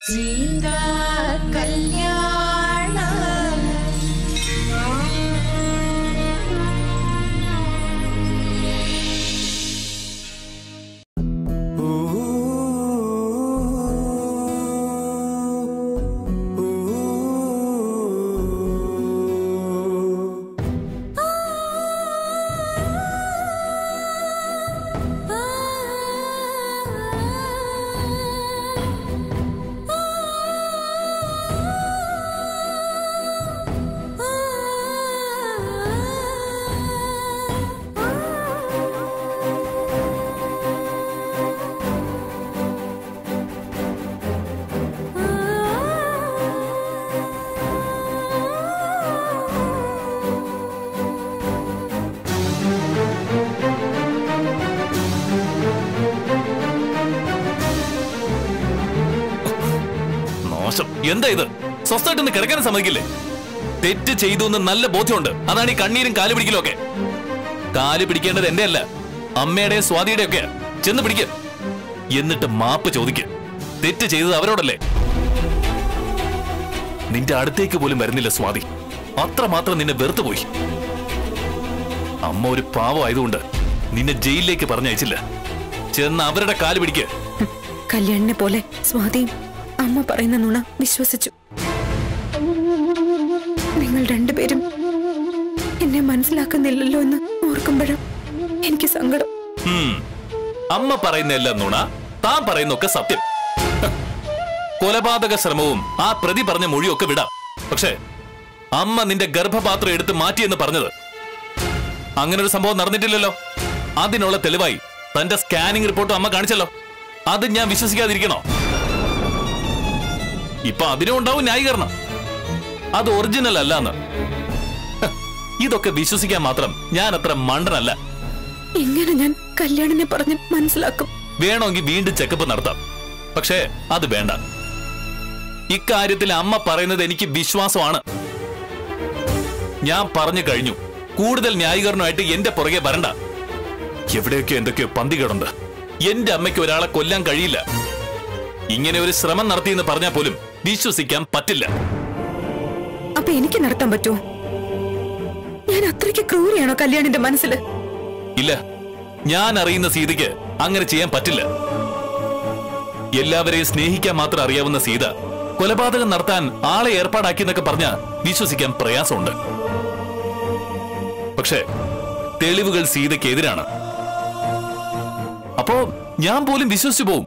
സീതാ കല്യാണം മോശം എന്താ ഇത് സ്വസ്ഥമായിട്ടൊന്ന് കിടക്കാനും സമ്മതിക്കില്ലേ തെറ്റ് ചെയ്തു എന്ന് നല്ല ബോധ്യമുണ്ട് അതാണ് ഈ കണ്ണീരും കാല് പിടിക്കലും ഒക്കെ കാല് പിടിക്കേണ്ടത് എന്റെ അല്ല അമ്മയുടെ സ്വാതിയുടെ ഒക്കെ ചെന്ന് പിടിക്ക എന്നിട്ട് മാപ്പ് ചോദിക്ക് തെറ്റ് ചെയ്തത് അവരോടല്ലേ നിന്റെ അടുത്തേക്ക് പോലും വരുന്നില്ല സ്വാതി അത്രമാത്രം നിന്നെ വെറുത്തുപോയി അമ്മ ഒരു പാവമായതുകൊണ്ട് നിന്നെ ജയിലിലേക്ക് പറഞ്ഞയച്ചില്ല ചെന്ന് അവരുടെ കാല് പിടിക്ക് കല്യാണിനെ പോലെ സ്വാതിയും അമ്മ പറയുന്ന നുണ വിശ്വസിച്ചു നിങ്ങൾ രണ്ടുപേരും എന്നെ മനസ്സിലാക്കുന്നില്ലല്ലോ എന്ന് ഓർക്കുമ്പോഴും എനിക്ക് സങ്കടം ഉം. അമ്മ പറയുന്ന എല്ലാം നുണ താൻ പറയുന്നൊക്കെ സത്യം ഹ. കൊലപാതക ശ്രമവും ആ പ്രതി പറഞ്ഞ മൊഴിയൊക്കെ വിടാം പക്ഷേ അമ്മ നിന്റെ ഗർഭപാത്രം എടുത്ത് മാറ്റിയെന്ന് പറഞ്ഞത് അങ്ങനെ ഒരു സംഭവം നടന്നിട്ടില്ലല്ലോ അതിനുള്ള തെളിവായി തന്റെ സ്കാനിംഗ് റിപ്പോർട്ടും അമ്മ കാണിച്ചല്ലോ അത് ഞാൻ വിശ്വസിക്കാതിരിക്കണോ ഇപ്പൊ അതിനും ഉണ്ടാവും ന്യായീകരണം അത് ഒറിജിനൽ അല്ലാന്ന് ഹ. ഇതൊക്കെ വിശ്വസിക്കാൻ മാത്രം ഞാൻ അത്ര മണ്ടനല്ല എങ്ങനെ ഞാൻ കല്യാണിനെ പറഞ്ഞ് മനസ്സിലാക്കും വേണമെങ്കിൽ വീണ്ടും ചെക്കപ്പ് നടത്താം പക്ഷേ അത് വേണ്ട ഇക്കാര്യത്തിൽ അമ്മ പറയുന്നത് എനിക്ക് വിശ്വാസമാണ് ഞാൻ പറഞ്ഞു കഴിഞ്ഞു കൂടുതൽ ന്യായീകരണമായിട്ട് എന്റെ പുറകെ വരണ്ട എവിടെയൊക്കെ എന്തൊക്കെയോ പന്തികളുണ്ട് എന്റെ അമ്മയ്ക്ക് ഒരാളെ കൊല്ലാൻ കഴിയില്ല ഇങ്ങനെ ഒരു ശ്രമം നടത്തിയെന്ന് പറഞ്ഞാൽ പോലും വിശ്വസിക്കാൻ പറ്റില്ല അപ്പൊ എനിക്ക് നടത്താൻ പറ്റുമോ ഞാൻ അത്രയ്ക്ക് ക്രൂരിയാണോ കല്യാണിന്റെ മനസ്സിൽ ഇല്ല ഞാൻ അറിയുന്ന സീതയ്ക്ക് അങ്ങനെ ചെയ്യാൻ പറ്റില്ല എല്ലാവരെയും സ്നേഹിക്കാൻ മാത്രം അറിയാവുന്ന സീത കൊലപാതകം നടത്താൻ ആളെ ഏർപ്പാടാക്കിയെന്നൊക്കെ പറഞ്ഞ വിശ്വസിക്കാൻ പ്രയാസമുണ്ട് പക്ഷേ തെളിവുകൾ സീതയ്ക്ക് എതിരാണ് അപ്പോ ഞാൻ പോലും വിശ്വസിച്ചു പോവും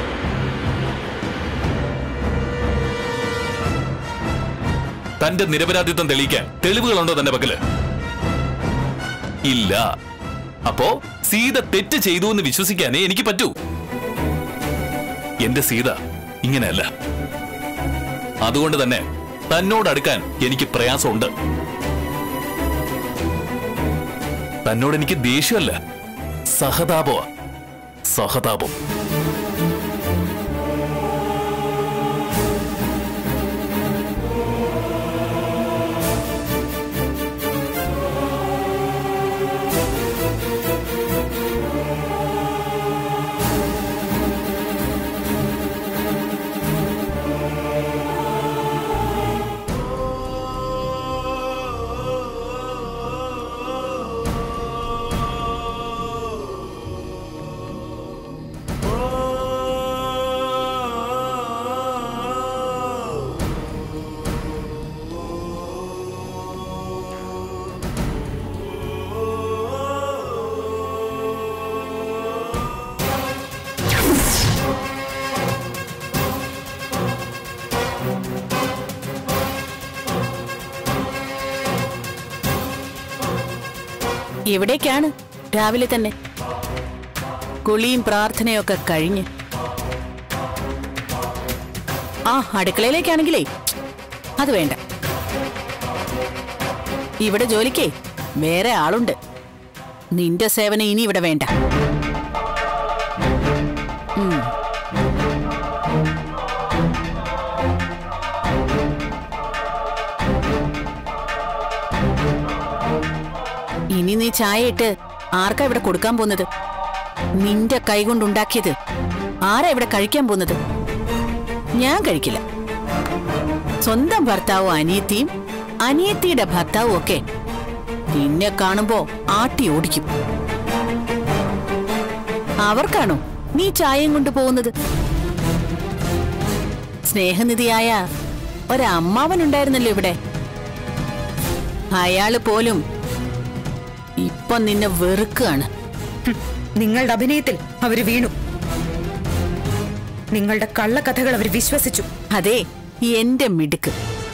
തന്റെ നിരപരാധിത്വം തെളിയിക്കാൻ തെളിവുകളുണ്ടോ തന്റെ പക്കല് ഇല്ല അപ്പോ സീത തെറ്റ് ചെയ്തു എന്ന് വിശ്വസിക്കാനേ എനിക്ക് പറ്റൂ എന്റെ സീത ഇങ്ങനെയല്ല അതുകൊണ്ട് തന്നെ തന്നോട് അടുക്കാൻ എനിക്ക് പ്രയാസമുണ്ട് തന്നോട് എനിക്ക് ദേഷ്യമല്ല സഹതാപമാ സഹതാപം എവിടേക്കാണ് രാവിലെ തന്നെ കുളിയും പ്രാർത്ഥനയൊക്കെ കഴിഞ്ഞ് ആ അടുക്കളയിലേക്കാണെങ്കിലേ അത് വേണ്ട ഇവിടെ ജോലിക്കേ വേറെ ആളുണ്ട് നിന്റെ സേവനം ഇനി ഇവിടെ വേണ്ട ഉം. ഇനി നീ ചായ ഇട്ട് ആർക്കാ ഇവിടെ കൊടുക്കാൻ പോകുന്നത് നിന്റെ കൈ കൊണ്ടുണ്ടാക്കിയത് ആരാ ഇവിടെ കഴിക്കാൻ പോകുന്നത് ഞാൻ കഴിക്കില്ല സ്വന്തം ഭർത്താവും അനിയത്തിയും അനിയത്തിയുടെ ഭർത്താവും ഒക്കെ നിന്നെ കാണുമ്പോ ആട്ടി ഓടിക്കും അവർക്കാണോ നീ ചായയും കൊണ്ട് പോകുന്നത് സ്നേഹനിധിയായ ഒരമ്മാവനുണ്ടായിരുന്നല്ലോ ഇവിടെ അയാള് പോലും ഇപ്പൊ നിന്നെ വെറുക്കാണ് ഹും, നിങ്ങളുടെ അഭിനയത്തിൽ അവര് വീണു നിങ്ങളുടെ കള്ളക്കഥകൾ അവർ വിശ്വസിച്ചു അതെ എന്റെ മിടുക്ക്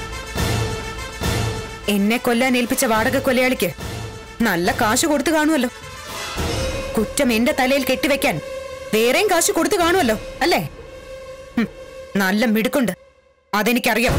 എന്നെ കൊല്ലാൻ ഏൽപ്പിച്ച വാടക കൊലയാളിക്ക് നല്ല കാശ് കൊടുത്തു കാണുമല്ലോ കുറ്റം എന്റെ തലയിൽ കെട്ടിവെക്കാൻ വേറെയും കാശ് കൊടുത്തു കാണുമല്ലോ അല്ലേ ഹും, നല്ല മിടുക്കുണ്ട് അതെനിക്കറിയാം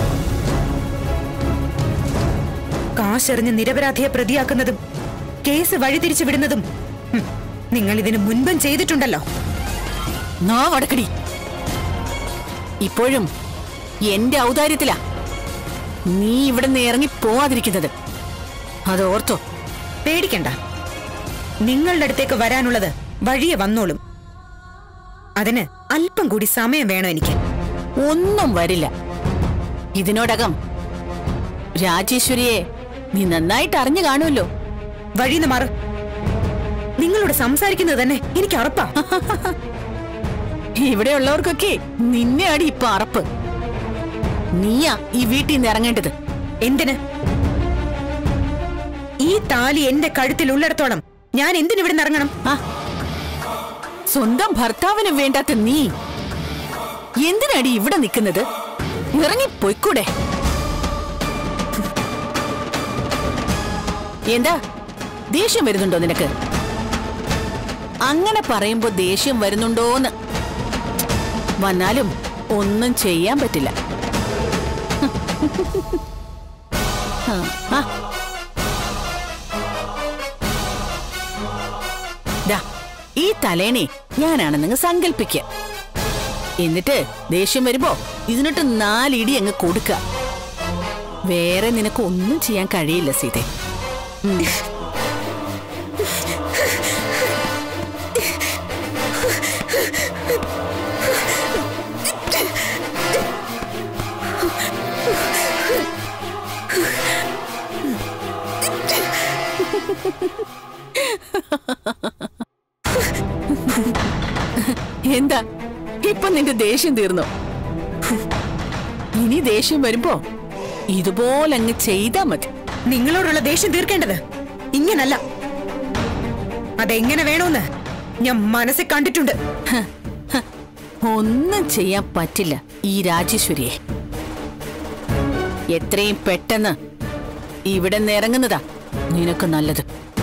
കാശെറിഞ്ഞ് നിരപരാധിയെ പ്രതിയാക്കുന്നതും കേസ് വഴിതിരിച്ചു വിടുന്നതും ഹും, നിങ്ങൾ ഇതിനു മുൻപും ചെയ്തിട്ടുണ്ടല്ലോ നാ വടക്കടി ഇപ്പോഴും എന്റെ ഔദാര്യത്തിലാ നീ ഇവിടെ നിന്ന് ഇറങ്ങി പോവാതിരിക്കുന്നത് അത് ഓർത്തോ പേടിക്കണ്ട നിങ്ങളുടെ അടുത്തേക്ക് വരാനുള്ളത് വഴിയെ വന്നോളും അതിന് അല്പം കൂടി സമയം വേണം എനിക്ക് ഒന്നും വരില്ല ഇതിനോടകം രാജേശ്വരിയെ നീ നന്നായിട്ട് അറിഞ്ഞു കാണുമല്ലോ വഴിന്ന് മാറ് നിങ്ങളോട് സംസാരിക്കുന്നത് തന്നെ എനിക്ക് അറപ്പാ ഇവിടെയുള്ളവർക്കൊക്കെ നിന്നെ അടി ഇപ്പൊ അറപ്പ് നീയാ ഈ വീട്ടിൽ നിന്ന് ഇറങ്ങേണ്ടത് എന്തിന് ഈ താലി എന്റെ കഴുത്തിൽ ഉള്ളിടത്തോളം ഞാൻ എന്തിനിവിടെ ഇറങ്ങണം ആ സ്വന്തം ഭർത്താവിന് വേണ്ടാത്ത നീ എന്തിനടി ഇവിടെ നിൽക്കുന്നത് ഇറങ്ങി പൊയ്ക്കൂടെ എന്താ ദേഷ്യം വരുന്നുണ്ടോ നിനക്ക് അങ്ങനെ പറയുമ്പോ ദേഷ്യം വരുന്നുണ്ടോന്ന് വന്നാലും ഒന്നും ചെയ്യാൻ പറ്റില്ല ആ, ആ ദാ, ഈ തലേണി ഞാനാണ് നിങ്ങൾ സങ്കല്പിക്കുക എന്നിട്ട് ദേഷ്യം വരുമ്പോ ഇതിനിട്ട് നാലിടി അങ്ങ് കൊടുക്ക വേറെ നിനക്ക് ഒന്നും ചെയ്യാൻ കഴിയില്ല സീതെ ഉം. എന്താ ഇപ്പൊ നിന്റെ ദേഷ്യം തീർന്നോ ഇനി ദേഷ്യം വരുമ്പോ ഇതുപോലെ അങ്ങ് ചെയ്താ മതി നിങ്ങളോടുള്ള ദേഷ്യം തീർക്കേണ്ടത് ഇങ്ങനല്ല അതെങ്ങനെ വേണോന്ന് ഞാൻ മനസ്സിൽ കണ്ടിട്ടുണ്ട് ഹ, ഹ, ഒന്നും ചെയ്യാൻ പറ്റില്ല ഈ രാജേശ്വരിയെ എത്രയും പെട്ടെന്ന് ഇവിടെ നിന്ന് ഇറങ്ങുന്നതാ നിനക്ക് നല്ലത്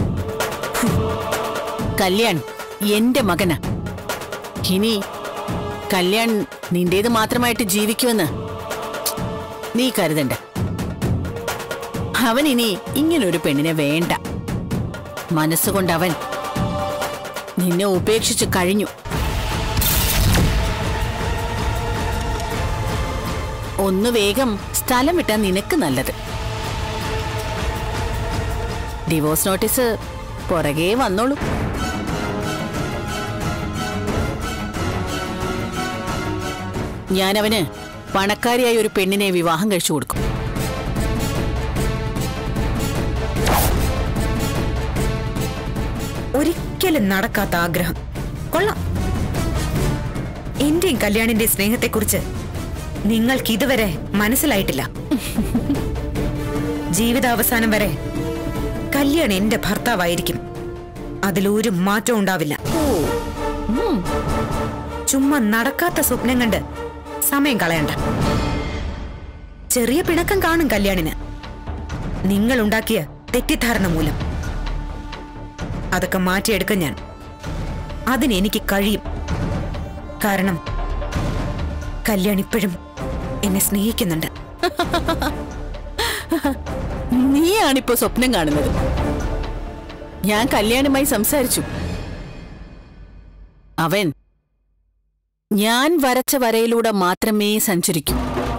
കല്യാൺ എന്റെ മകനാ ഇനി കല്യാൺ നിന്റേത് മാത്രമായിട്ട് ജീവിക്കുമെന്ന് നീ കരുതണ്ട അവൻ ഇനി ഇങ്ങനൊരു പെണ്ണിനെ വേണ്ട മനസ്സുകൊണ്ട് അവൻ നിന്നെ ഉപേക്ഷിച്ച് കഴിഞ്ഞു ഒന്ന് വേഗം സ്ഥലം വിട്ടാ നിനക്ക് നല്ലത് ഡിവോഴ്സ് നോട്ടീസ് പുറകെ വന്നോളൂ ഞാൻ അവന് പണക്കാരിയായ ഒരു പെണ്ണിനെ വിവാഹം കഴിച്ചു കൊടുക്കും ഒരിക്കലും നടക്കാത്ത ആഗ്രഹം കൊള്ളാം എന്റെയും കല്യാണിന്റെ സ്നേഹത്തെക്കുറിച്ച് നിങ്ങൾക്ക് ഇതുവരെ മനസ്സിലായിട്ടില്ല ജീവിതാവസാനം വരെ കല്യാൺ എന്റെ ഭർത്താവായിരിക്കും അതിലൊരു മാറ്റം ഉണ്ടാവില്ല ചുമ്മാ നടക്കാത്ത സ്വപ്നം കണ്ട് സമയം കളയണ്ട ചെറിയ പിണക്കം കാണും കല്യാണിന് നിങ്ങൾ ഉണ്ടാക്കിയ തെറ്റിദ്ധാരണ മൂലം അതൊക്കെ മാറ്റിയെടുക്കാൻ ഞാൻ അതിന് എനിക്ക് കഴിയും കാരണം കല്യാൺ ഇപ്പോഴും എന്നെ സ്നേഹിക്കുന്നുണ്ട് നീയാണിപ്പോ സ്വപ്നം കാണുന്നത് ഞാൻ കല്യാണുമായി സംസാരിച്ചു അവൻ ഞാൻ വരച്ച വരയിലൂടെ മാത്രമേ സഞ്ചരിക്കൂ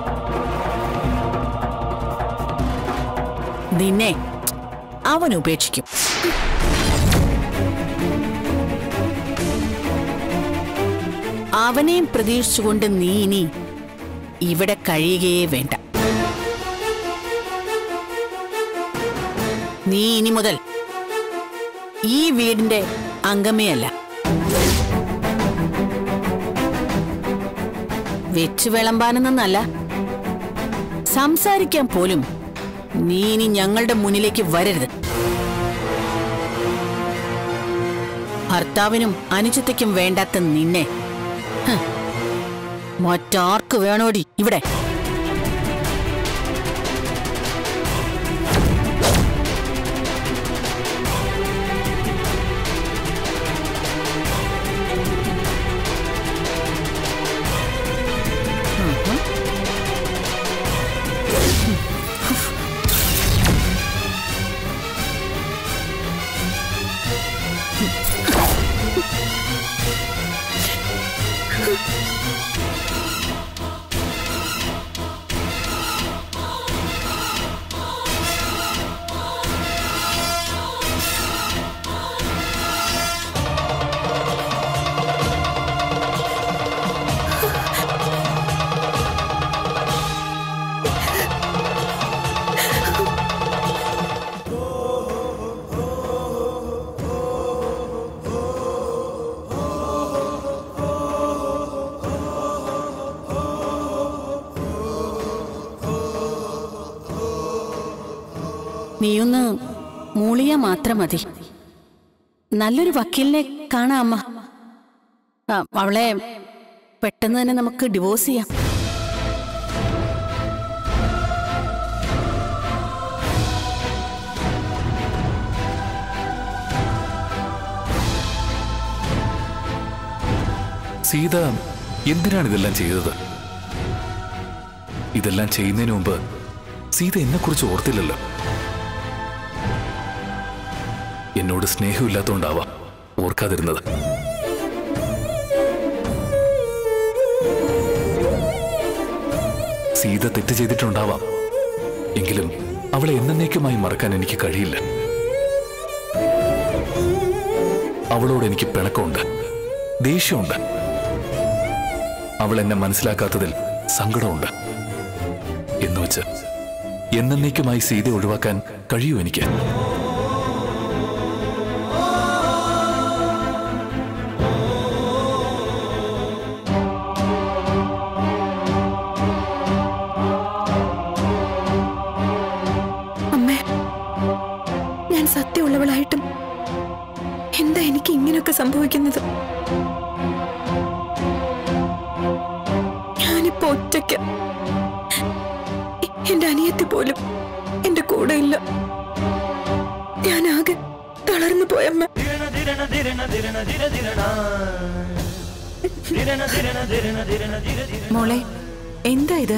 നിന്നെ അവൻ ഉപേക്ഷിക്കും അവനെയും പ്രതീക്ഷിച്ചുകൊണ്ട് നീ ഇനി ഇവിടെ കഴിയുകയേ വേണ്ട നീ ഇനി മുതൽ ഈ വീടിന്റെ അംഗമേ അല്ല വെച്ചു വിളമ്പാനെന്നല്ല സംസാരിക്കാൻ പോലും നീ ഇനി ഞങ്ങളുടെ മുന്നിലേക്ക് വരരുത് ഭർത്താവിനും അനുചിത്തയ്ക്കും വേണ്ടാത്ത നിന്നെ ഹ്, മറ്റാർക്ക് വേണോടി ഇവിടെ നീയൊന്ന് മൂളിയ മാത്രം മതി നല്ലൊരു വക്കീലിനെ കാണാം അമ്മ ആ, അവളെ പെട്ടെന്ന് തന്നെ നമുക്ക് ഡിവോഴ്സ് ചെയ്യാം സീത എന്തിനാണ് ഇതെല്ലാം ചെയ്തത് ഇതെല്ലാം ചെയ്യുന്നതിന് മുമ്പ് സീത എന്നെക്കുറിച്ച് ഓർത്തില്ലല്ലോ എന്നോട് സ്നേഹമില്ലാത്തോണ്ടാവാം ഓർക്കാതിരുന്നത് സീത തെറ്റ് ചെയ്തിട്ടുണ്ടാവാം എങ്കിലും അവളെ എന്നേക്കുമായി മറക്കാൻ എനിക്ക് കഴിയില്ല അവളോട് എനിക്ക് പിണക്കമുണ്ട് ദേഷ്യമുണ്ട് അവൾ എന്നെ മനസ്സിലാക്കാത്തതിൽ സങ്കടമുണ്ട് എന്നുവെച്ച് എന്നേക്കുമായി സീത ഒഴിവാക്കാൻ കഴിയൂ എനിക്ക് അമ്മേ ഞാൻ സത്യമുള്ളവളായിട്ടും എന്താ എനിക്ക് ഇങ്ങനെയൊക്കെ സംഭവിക്കുന്നത് ഞാനിപ്പോ ഒറ്റയ്ക്ക് എ- എന്റെ അനിയത്തി പോലും എന്റെ കൂടെ ഇല്ല ഞാനാകെ തളർന്നു പോയമ്മ മോളെ എന്താ ഇത്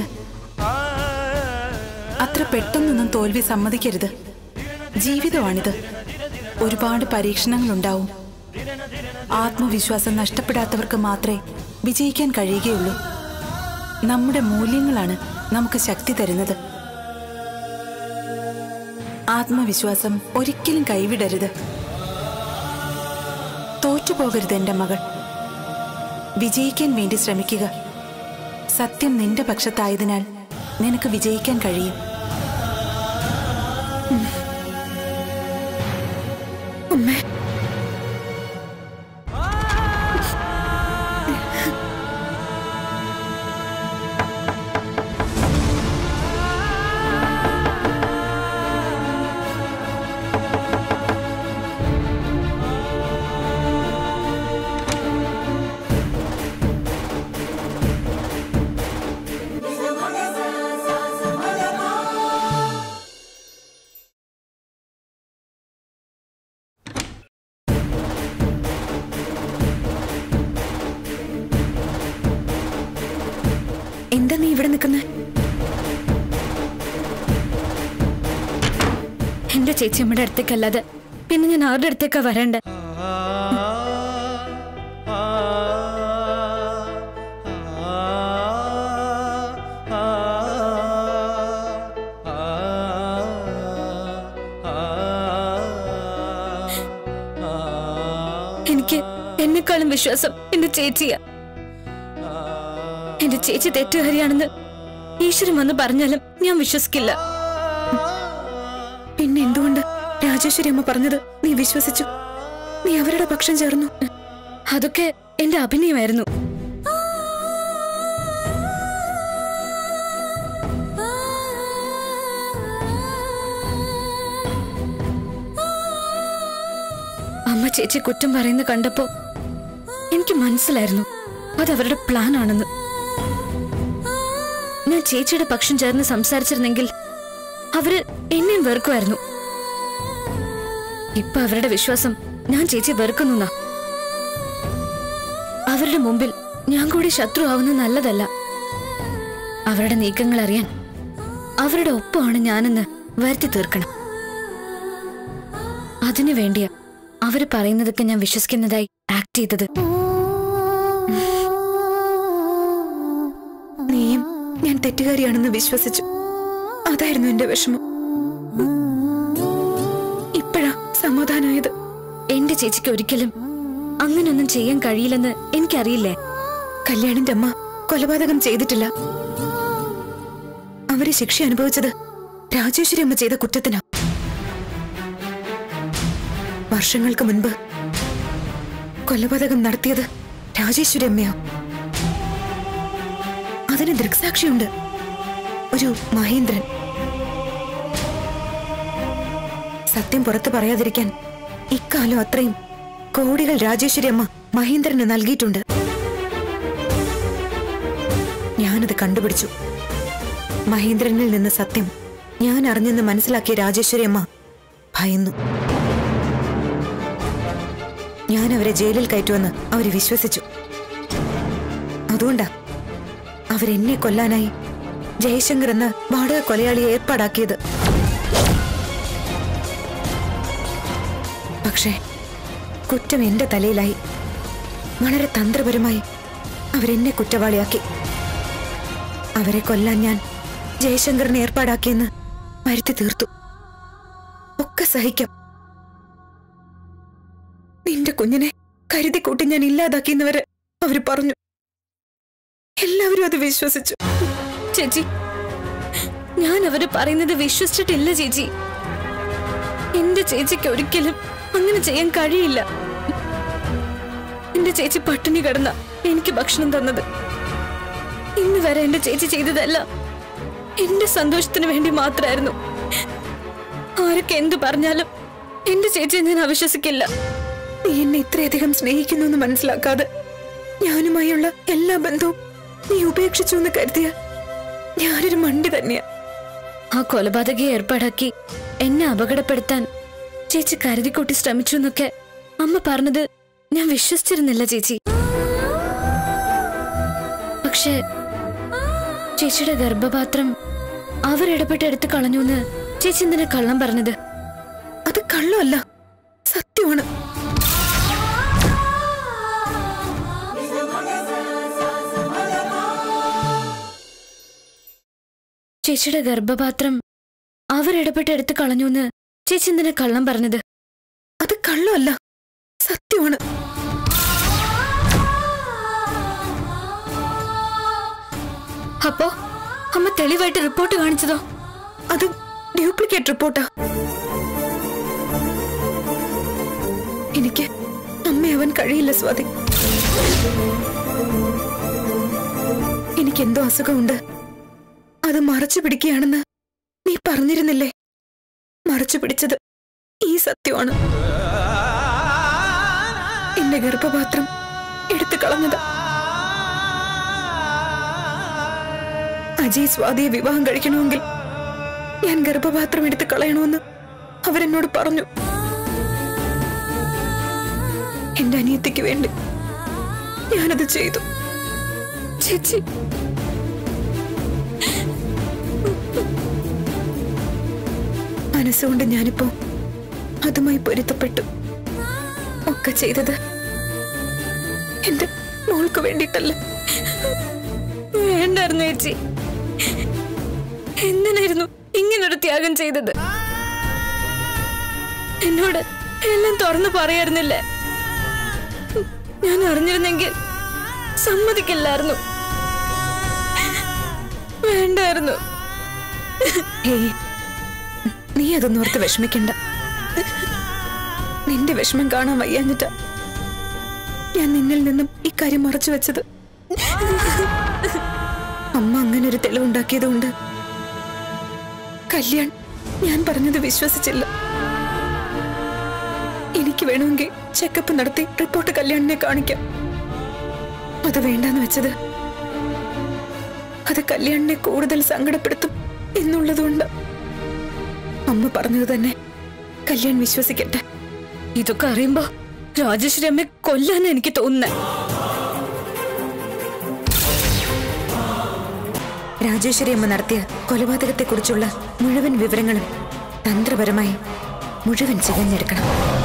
അത്ര പെട്ടെന്നൊന്നും തോൽവി സമ്മതിക്കരുത് ജീവിതമാണിത് ഒരുപാട് പരീക്ഷണങ്ങളുണ്ടാവും ആത്മവിശ്വാസം നഷ്ടപ്പെടാത്തവർക്ക് മാത്രമേ വിജയിക്കാൻ കഴിയുകയുള്ളൂ നമ്മുടെ മൂല്യങ്ങളാണ് നമുക്ക് ശക്തി തരുന്നത് ആത്മവിശ്വാസം ഒരിക്കലും കൈവിടരുത് തോറ്റുപോകരുത് എന്റെ മകൾ വിജയിക്കാൻ വേണ്ടി ശ്രമിക്കുക സത്യം നിന്റെ പക്ഷത്തായതിനാൽ നിനക്ക് വിജയിക്കാൻ കഴിയും അമ്മേ എന്താ നീ ഇവിടെ നിൽക്കുന്നത് എന്റെ ചേച്ചിയമ്മയുടെ അടുത്തേക്കല്ലാതെ പിന്നെ ഞാൻ ആരുടെ അടുത്തേക്കാ വരേണ്ടത് എനിക്ക് എന്നെക്കാളും വിശ്വാസം എന്റെ ചേച്ചിയാ എന്റെ ചേച്ചി തെറ്റുകാരിയാണെന്ന് ഈശ്വരൻ വന്ന് പറഞ്ഞാലും ഞാൻ വിശ്വസിക്കില്ല പിന്നെ എന്തുകൊണ്ട് രാജേശ്വരി അമ്മ പറഞ്ഞത് നീ വിശ്വസിച്ചു നീ അവരുടെ പക്ഷം ചേർന്നു അതൊക്കെ എന്റെ അഭിനയമായിരുന്നു അമ്മ ചേച്ചി കുറ്റം പറയുന്ന കണ്ടപ്പോ എനിക്ക് മനസ്സിലായിരുന്നു അത് അവരുടെ പ്ലാൻ ആണെന്ന് ഞാൻ ചേച്ചിയുടെ പക്ഷം ചേർന്ന് സംസാരിച്ചിരുന്നെങ്കിൽ അവര് എന്നെയും വെറുക്കുമായിരുന്നു ഇപ്പൊ അവരുടെ വിശ്വാസം ഞാൻ ചേച്ചി വെറുക്കുന്നുന്നാ അവരുടെ മുമ്പിൽ ഞാൻ കൂടി ശത്രു ആവുന്നത് നല്ലതല്ല അവരുടെ നീക്കങ്ങൾ അറിയാൻ അവരുടെ ഒപ്പമാണ് ഞാനെന്ന് വരുത്തി തീർക്കണം അതിനു വേണ്ടിയാ അവര് പറയുന്നതൊക്കെ ഞാൻ വിശ്വസിക്കുന്നതായി ആക്ട് ചെയ്തത് നീയും ഞാൻ തെറ്റുകാരിയാണെന്ന് വിശ്വസിച്ചു അതായിരുന്നു എന്റെ വിഷമം ഇപ്പോഴാ സമാധാനമായത് എന്റെ ചേച്ചിക്ക് ഒരിക്കലും അങ്ങനൊന്നും ചെയ്യാൻ കഴിയില്ലെന്ന് എനിക്കറിയില്ലേ കല്യാണിന്റെ അമ്മ കൊലപാതകം ചെയ്തിട്ടില്ല അവര് ശിക്ഷ അനുഭവിച്ചത് രാജേശ്വരി അമ്മ ചെയ്ത കുറ്റത്തിനാ വർഷങ്ങൾക്ക് മുൻപ് കൊലപാതകം നടത്തിയത് രാജേശ്വരി അമ്മയാ അതിന് ദൃക്സാക്ഷിയുണ്ട് ഒരു മഹേന്ദ്രൻ സത്യം പുറത്തു പറയാതിരിക്കാൻ ഇക്കാലം അത്രയും കോടികൾ രാജേശ്വരി അമ്മ മഹേന്ദ്രന് നൽകിയിട്ടുണ്ട് ഞാനത് കണ്ടുപിടിച്ചു മഹേന്ദ്രനിൽ നിന്ന് സത്യം ഞാൻ അറിഞ്ഞെന്ന് മനസ്സിലാക്കിയ രാജേശ്വരി അമ്മ ഭയന്നു ഞാൻ അവരെ ജയിലിൽ കയറ്റുമെന്ന് അവര് വിശ്വസിച്ചു അതുകൊണ്ടാ അവരെന്നെ കൊല്ലാനായി ജയശങ്കർ എന്ന വാടക കൊലയാളിയെ ഏർപ്പാടാക്കിയത് പക്ഷേ കുറ്റം എന്റെ തലയിലായി വളരെ തന്ത്രപരമായി അവരെന്നെ കുറ്റവാളിയാക്കി അവരെ കൊല്ലാൻ ഞാൻ ജയശങ്കറിനെ ഏർപ്പാടാക്കിയെന്ന് വരുത്തി തീർത്തു ഒക്കെ സഹിക്കാം നിന്റെ കുഞ്ഞിനെ കരുതി കൂട്ടി ഞാൻ ഇല്ലാതാക്കിയെന്നവരെ അവര് പറഞ്ഞു എല്ലാവരും അത് വിശ്വസിച്ചു ചേച്ചി ഞാൻ അവര് പറയുന്നത് വിശ്വസിച്ചിട്ടില്ല ചേച്ചി എന്റെ ചേച്ചിക്ക് ഒരിക്കലും അങ്ങനെ ചെയ്യാൻ കഴിയില്ല എന്റെ ചേച്ചി പട്ടിണി കിടന്ന എനിക്ക് ഭക്ഷണം തന്നത് ഇന്ന് വരെ എന്റെ ചേച്ചി ചെയ്തതല്ല എന്റെ സന്തോഷത്തിന് വേണ്ടി മാത്രമായിരുന്നു ആരൊക്കെ എന്തു പറഞ്ഞാലും എന്റെ ചേച്ചിയെ ഞാൻ അവിശ്വസിക്കില്ല നീ എന്നെ ഇത്രയധികം സ്നേഹിക്കുന്നു എന്ന് മനസ്സിലാക്കാതെ ഞാനുമായുള്ള എല്ലാ ബന്ധവും നീ ഉപേക്ഷിച്ചു എന്ന് കരുതിയ ഞാനൊരു മണ്ടി തന്നെയാ ആ കൊലപാതകയെ ഏർപ്പാടാക്കി എന്നെ അപകടപ്പെടുത്താൻ ചേച്ചി കരുതിക്കൂട്ടി ശ്രമിച്ചു എന്നൊക്കെ അമ്മ പറഞ്ഞത് ഞാൻ വിശ്വസിച്ചിരുന്നില്ല ചേച്ചി പക്ഷേ ചേച്ചിയുടെ ഗർഭപാത്രം അവരിടപെട്ട് എടുത്ത് കളഞ്ഞു എന്ന് ചേച്ചി എന്തിനാ കള്ളം പറഞ്ഞത് അത് കള്ളമല്ല സത്യമാണ് ചേച്ചിയുടെ ഗർഭപാത്രം അവരിടപെട്ട് എടുത്ത് കളഞ്ഞു എന്ന് ചേച്ചി എന്തിനാ കള്ളം പറഞ്ഞത് അത് കള്ളമല്ല സത്യമാണ് അപ്പോ അമ്മ തെളിവായിട്ട് റിപ്പോർട്ട് കാണിച്ചതോ അത് ഡ്യൂപ്ലിക്കേറ്റ് റിപ്പോർട്ടാ എനിക്ക് അമ്മയാവാൻ കഴിയില്ല സ്വാതി എനിക്കെന്തോ അസുഖമുണ്ട് അത് മറച്ചു പിടിക്കുകയാണെന്ന് നീ പറഞ്ഞിരുന്നില്ലേ മറച്ചു പിടിച്ചത് ഈ സത്യമാണ് എന്റെ ഗർഭപാത്രം എടുത്തു കളഞ്ഞത് അജയ് സ്വാതിയെ വിവാഹം കഴിക്കണമെങ്കിൽ ഞാൻ ഗർഭപാത്രം എടുത്ത് കളയണമെന്ന് അവരെന്നോട് പറഞ്ഞു എന്റെ അനിയത്തിക്ക് വേണ്ടി ഞാനത് ചെയ്തു ചേച്ചി മനസ്സുകൊണ്ട് ഞാനിപ്പോ അതുമായി പൊരുത്തപ്പെട്ടു ഒക്കെ ചെയ്തത് എന്റെ മോൾക്ക് വേണ്ടിയിട്ടല്ല വേണ്ടായിരുന്നു ചേച്ചി എന്തിനായിരുന്നു ഇങ്ങനൊരു ത്യാഗം ചെയ്തത് എന്നോട് എല്ലാം തുറന്നു പറയായിരുന്നില്ലേ ഞാൻ അറിഞ്ഞിരുന്നെങ്കിൽ സമ്മതിക്കില്ലായിരുന്നു വേണ്ടായിരുന്നു ഏയ് നീ അതൊന്നും ഓർത്ത് വിഷമിക്കണ്ട നിന്റെ വിഷമം കാണാൻ വയ്യാഞ്ഞിട്ട ഞാൻ നിന്നിൽ നിന്നും ഇക്കാര്യം മറച്ചു വെച്ചത് അമ്മ അങ്ങനെ ഒരു തെളിവുണ്ടാക്കിയതുകൊണ്ട് കല്യാൺ ഞാൻ പറഞ്ഞത് വിശ്വസിച്ചില്ല എനിക്ക് വേണമെങ്കിൽ ചെക്കപ്പ് നടത്തി റിപ്പോർട്ട് കല്യാണിനെ കാണിക്കാം അത് വേണ്ടാന്ന് വെച്ചത് അത് കല്യാണിനെ കൂടുതൽ സങ്കടപ്പെടുത്തും എന്നുള്ളതുകൊണ്ട് അമ്മ പറഞ്ഞത് തന്നെ കല്യാൺ വിശ്വസിക്കട്ടെ ഇതൊക്കെ അറിയുമ്പോ രാജേശ്വരി അമ്മയെ കൊല്ലാൻ എനിക്ക് തോന്നുന്നേ രാജേശ്വരി അമ്മ നടത്തിയ കൊലപാതകത്തെക്കുറിച്ചുള്ള മുഴുവൻ വിവരങ്ങളും തന്ത്രപരമായി മുഴുവൻ ചികഞ്ഞെടുക്കണം